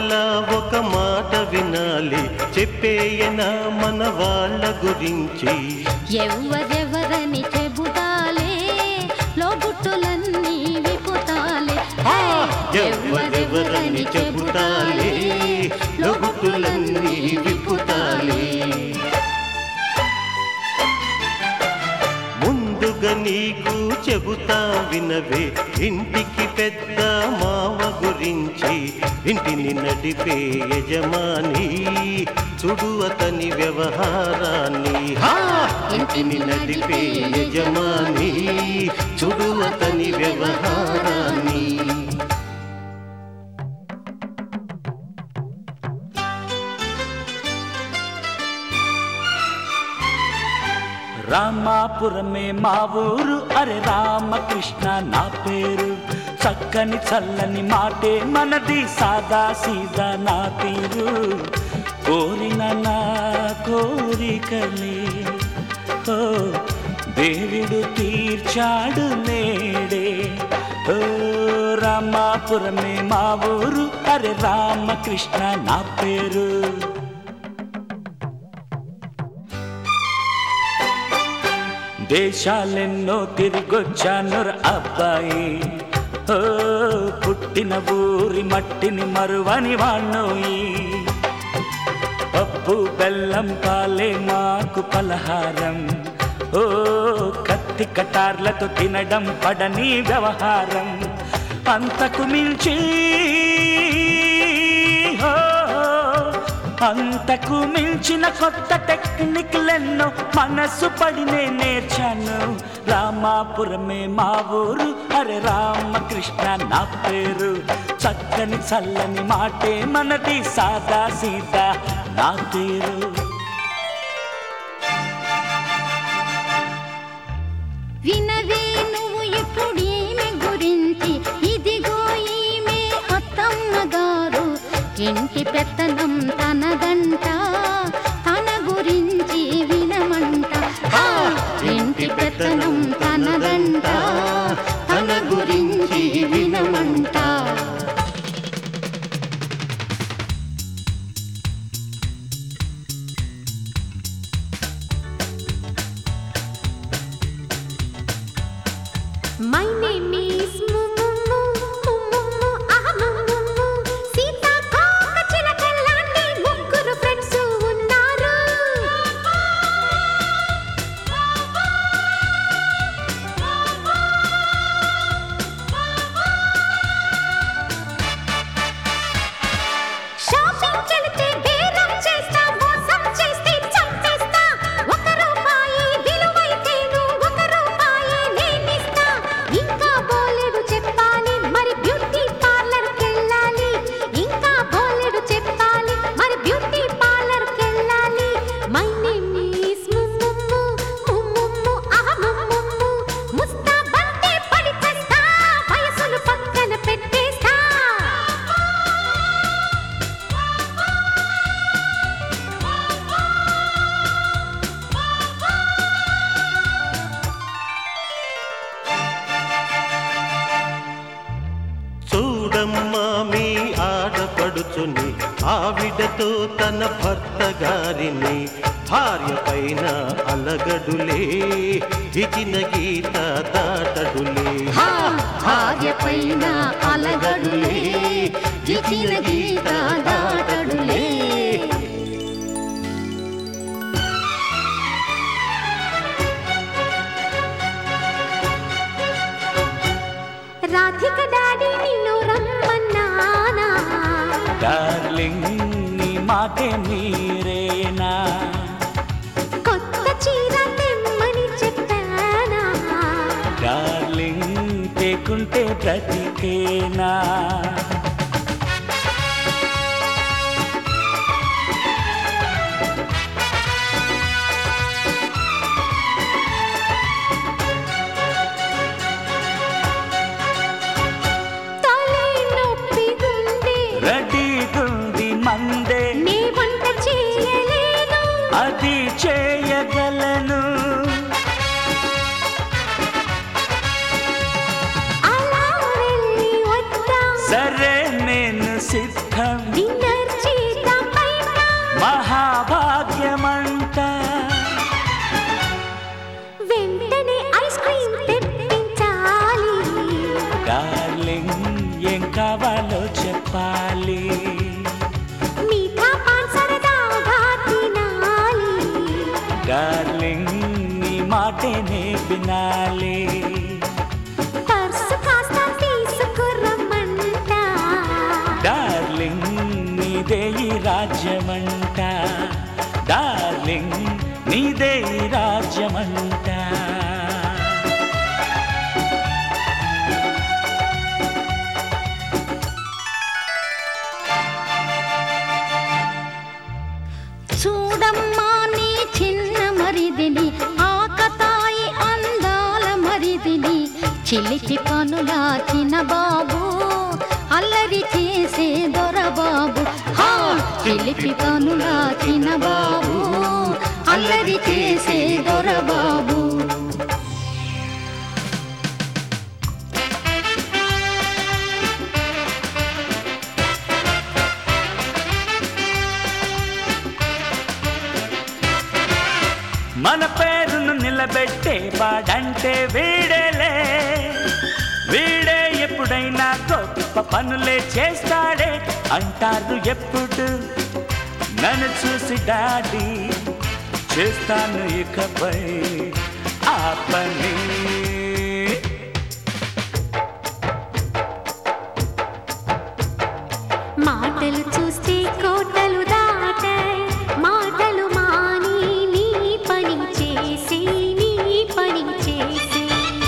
పిల్లలా ఒక మాట వినాలి చెప్పేయనా మన వాళ్ళ గురించి ఎవరెవరని చెబుతాలే లోగుట్టులన్నీ విపుతాలే ఆ! ఎవరెవరని చెబుతాలే లోగుట్టులన్నీ విప్పుతాలే ముందుగా నీకు చెబుతా వినవే ఇంటికి పెద్ద మావ గురించి ఇంటిని నడిపే యజమాని చూడు అతని వ్యవహారాన్ని హా! ఇంటిని నడిపే యజమాని చూడు అతని వ్యవహారాన్ని రామాపురమే మా ఊరు అరే రామకృష్ణ నా పేరు చక్కని చల్లని మాటే మనది సాదా సీదా నా తీరు కోరిన నా కోరికలే ఓ దేవుడు తీర్చాడు నేడే ఓ రామాపురమే మా ఊరు అరే రామకృష్ణ నా పేరు దేశాలెన్నో తిరిగొచ్చాను అబ్బాయి ఓ పుట్టిన ఊరి మట్టిని మరువని వాణ్ణోయి పప్పు బెల్లం పాలే మాకు పలహారం ఓ కత్తి కటార్లతో తినడం పడని వ్యవహారం అంతకు మించి ఓ, అంతకు మించిన కొత్త టెక్నిక్లెన్నో మనసు పడినే నేర్చాను రామాపురమే మా ఊరు అరే రామకృష్ణ నా పేరు చక్కని చల్లని మాటే మనది సాదా సీదా నా తీరు వినవే నువ్వు ఇప్పుడు ఈమె గురించి ఇదిగో ఈమె అత్తమ్మ గారు ఇంటి పెత్తనం తనదంట తన గురించి వినమంట ఆ, ఇంటి పెత్తనం తనదంట తన గురించి వినమంట My name is Mumumu, Mumumu, ah Mumumu. సీతాకోక చిలకల్లాంటి ముగ్గురు ఫ్రెండ్స్ ఉన్నారు షాపింగ్ కెళితే బేరం చేస్తా మోసం చేస్తే చంపేస్తా ఒక రూపాయి విలువైతేను ఒక రూపాయి నేనిస్తా ఇంకా బోలెడు చెప్పాలి మరి బ్యూటీ పార్లర్ కెళ్ళాలి ఇంకా బోలెడు చెప్పాలి మరి బ్యూటీ పార్లర్ కెళ్ళాలి మై నేమ్ ఈస్ ముమ్ముమ్ము ముమ్ముమ్ము ఆహ్ ముమ్ముమ్ము ముస్తా బంతే పడి తెస్తా వయసును పక్కన పెట్టేస్తా చూడమ్మా మీ ఆడపడుచుని ఆవిడతో తన భర్త గారిని భార్య పైన అలగడులే ఇచ్చిన గీత దాటడులే హా, భార్య పైన అలగడులే ఇచ్చిన గీత దాటడులే రాధిక డాడీ నిన్ను రమ్మన్నానా డార్లింగ్ నీ మాటే మీరేనా కొత్త చీర తెమ్మని చెప్పానా డార్లింగ్ తేకుంటే బ్రతికేనా తలే నొప్పిగుంది రెడీగుంది మందే నీ వంట చేయలేను అది చేయగలను అలా వెళ్ళి వద్దాం సరే ఏం కావాలో చెప్పాలి మీఠా పాన్ సరదాగా తినాలి డార్లింగ్ నీ మాటనే వినాలి పర్సు కాస్త తీసుకురమ్మంట డార్లింగ్ నీదే ఈ రాజ్యమంట డార్లింగ్ నీదే ఈ రాజ్యమంట చూడమ్మా నీ చిన్న మరిదిని ఆకతాయి అందాల మరిదిని చిలిపి పనుల చిన్న బాబు అల్లరి చేసే దొరబాబు హా చిలిపి పనుల చిన్న బాబు అల్లరి చేసే దొరబాబు మన పేరును నిలబెట్టే వాడంటే వీడేలే వీడే ఎప్పుడైనా గొప్ప పనులే చేస్తాడే అంటారు ఎప్పుడు నన్ను చూసి డాడీ చేస్తాను ఇకపై ఆ పని మాటలు చూస్తే కోటలు దాటాయి మాటలు మాని నీ పని చేసి నీ పని చేసి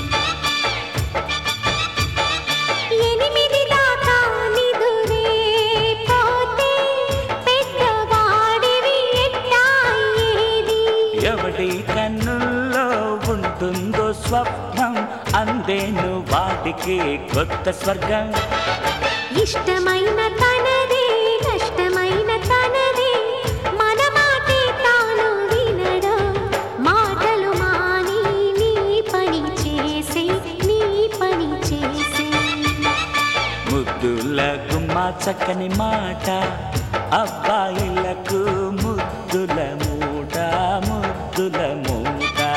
ఎనిమిది దాకా నిదురే పోతే పెద్దవాడివి ఎట్టా ఏది ఎవడి కన్నుల్లో ఉంటుందో స్వప్నం అందేను వాటికి కొత్త స్వర్గం ఇష్టమైన తనదే కష్టమైన తనదే మన మాటే తాను వినడు మాటలు మాని నీ పని చేసి నీ పని చేసి ముద్దుల గుమ్మ చక్కని మాట అబ్బాయిలకు ముద్దుల మూట ముద్దుల మూట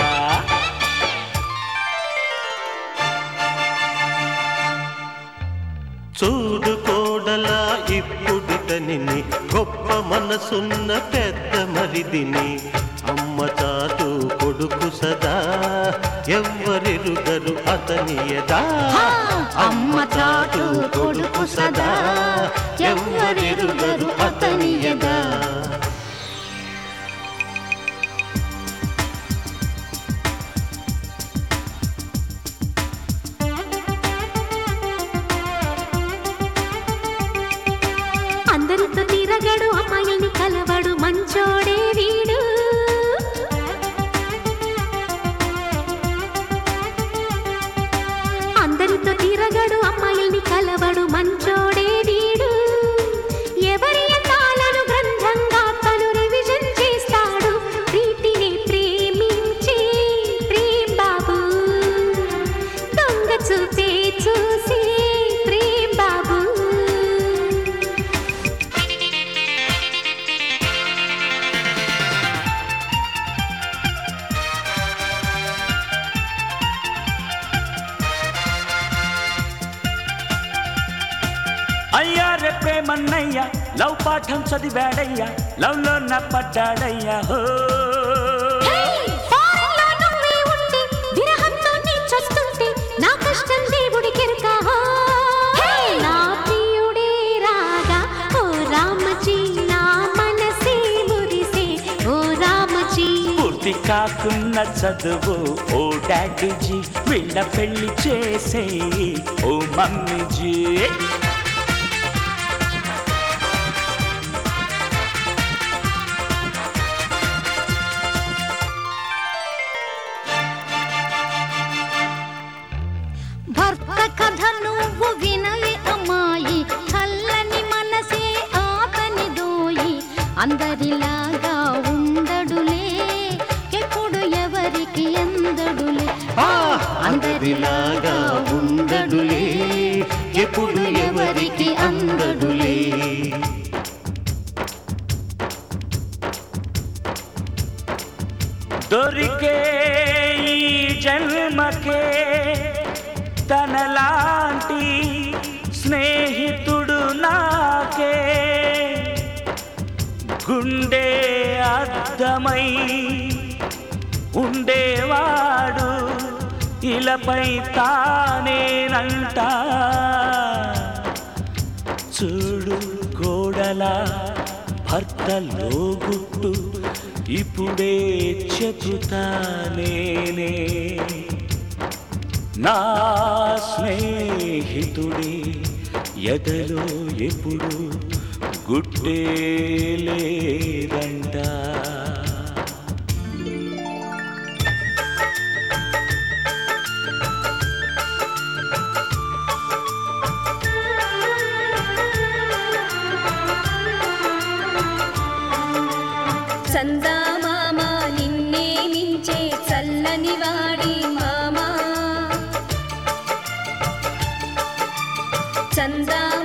చూడు కోడలా ఇప్పుడితని గొప్ప మనసున్న పెద్ద మరిదిని అమ్మ చాటు కొడుకు సదా ఎవ్వరెరుగరు అతని యదా అమ్మ చాటు కొడుకు సదా ఎవ్వరెరుగరు అతని యదా అందరితో తిరగడు అమ్మాయిని కలవడు మంచోడే వీడు అందరితో తిరగడు అమ్మాయిని కలవడు మంచోడే వీడు ఎవరి అందాలను గ్రంథంగా తను రివిజన్ చేస్తాడు ప్రీతిని ప్రేమించే ప్రేమ్ బాబు దొంగ చూపే చూసే ప్రేమ్ బాబు అయ్యా రే ప్రేమన్నయ్యా లవ్ పాఠం చదివాడయ్యా లవ్ లో నా పడ్డాడయ్యా హో ఫారెన్లో నువ్వే ఉంటే విరహంతో నీ చస్తుంటే నా కష్టం దేవుడికెరక నా ప్రియుడే రాగా ఓ రామజీ నా మనసే మురిసే ఓ రామజీ పూర్తి కాకున్న చదువు ఓ డాడీజీ వీళ్ళ పెళ్లి చేసే ఓ మమ్మీజీ భర్త కథ నువ్వు వినవే అమ్మాయి చల్లని మనసే ఆతని దోయి అందరిలాగా ఉండడులే ఎప్పుడు ఎవరికి అందడులే అందరిలాగా ఉండడులే ఎప్పుడు ఎవరికి అందడులే దొరికే ఈ జన్మకే తనలాంటి స్నేహితుడు నాకే గుండె అద్దమై ఉండేవాడు ఇలపై తానేనంట చూడు గోడల భర్తలో గుట్టు ఇప్పుడే చెబుతా నేనే నా స్నేహితుడి ఎదలో ఎప్పుడు గుట్టే లేదంట చందామామ నిన్నే మించే చల్లని వాడి మామా చందా